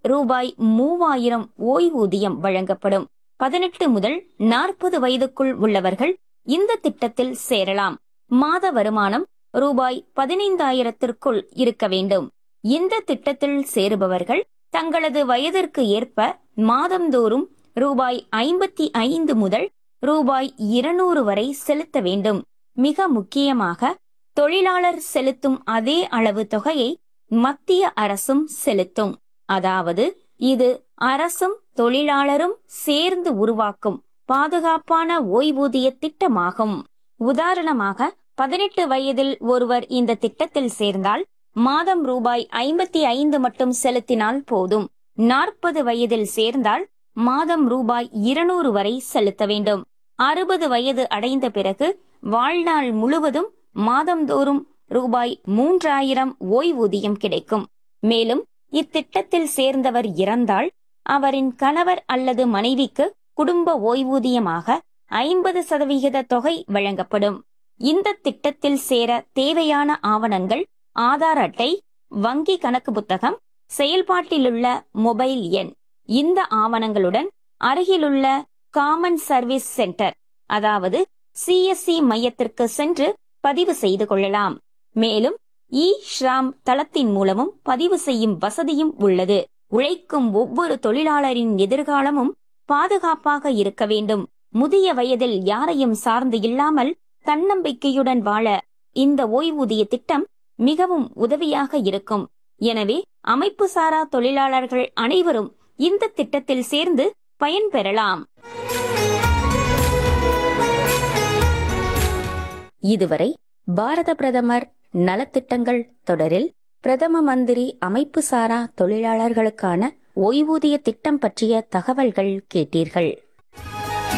ரூபாய் மூவாயிரம் ஓய்வூதியம் வழங்கப்படும் பதினெட்டு முதல் நாற்பது வயதுக்குள் உள்ளவர்கள் இந்த திட்டத்தில் சேரலாம் மாத வருமானம் ரூபாய் பதினைந்தாயிரத்திற்குள் இருக்க வேண்டும் இந்த திட்டத்தில் சேருபவர்கள் தங்களது வயதிற்கு ஏற்ப மாதந்தோறும் ரூபாய் ஐம்பத்தி ஐந்து முதல் ரூபாய் இருநூறு வரை செலுத்த வேண்டும் மிக முக்கியமாக தொழிலாளர் செலுத்தும் அதே அளவு தொகையை மத்திய அரசும் செலுத்தும் அதாவது இது அரசும் தொழிலாளரும் சேர்ந்து உருவாக்கும் பாதுகாப்பான ஓய்வூதிய திட்டமாகும் உதாரணமாக பதினெட்டு வயதில் ஒருவர் இந்த திட்டத்தில் சேர்ந்தால் மாதம் ரூபாய் ஐம்பத்தி ஐந்து மட்டும் செலுத்தினால் போதும் நாற்பது வயதில் சேர்ந்தால் மாதம் ரூபாய் இருநூறு வரை செலுத்த வேண்டும் அறுபது வயது அடைந்த பிறகு வாழ்நாள் முழுவதும் மாதந்தோறும் ரூபாய் மூன்றாயிரம் ஓய்வூதியம் கிடைக்கும் மேலும் இத்திட்டத்தில் சேர்ந்தவர் இறந்தால் அவரின் கணவர் அல்லது மனைவிக்கு குடும்ப ஓய்வூதியமாக ஐம்பது சதவிகித தொகை வழங்கப்படும் இந்த திட்டத்தில் சேர தேவையான ஆவணங்கள் ஆதார் அட்டை வங்கி கணக்கு புத்தகம் செயல்பாட்டிலுள்ள மொபைல் எண் இந்த ஆவணங்களுடன் அருகிலுள்ள காமன் சர்வீஸ் சென்டர் அதாவது சிஎஸ்சி மையத்திற்கு சென்று பதிவு செய்து கொள்ளலாம் மேலும் இ ஷ்ராம் தளத்தின் மூலமும் பதிவு செய்யும் வசதியும் உள்ளது உழைக்கும் ஒவ்வொரு தொழிலாளரின் எதிர்காலமும் பாதுகாப்பாக இருக்க வேண்டும் முதிய வயதில் யாரையும் சார்ந்து இல்லாமல் தன்னம்பிக்கையுடன் வாழ இந்த ஓய்வூதிய திட்டம் மிகவும் உதவியாக இருக்கும் எனவே அமைப்பு சாரா தொழிலாளர்கள் அனைவரும் இந்த திட்டத்தில் சேர்ந்து பயன்பெறலாம் இதுவரை பாரத பிரதமர் நலத்திட்டங்கள் தொடரில் பிரதம மந்திரி அமைப்பு சாரா தொழிலாளர்களுக்கான ஓய்வூதிய திட்டம் பற்றிய தகவல்கள் கேட்டீர்கள்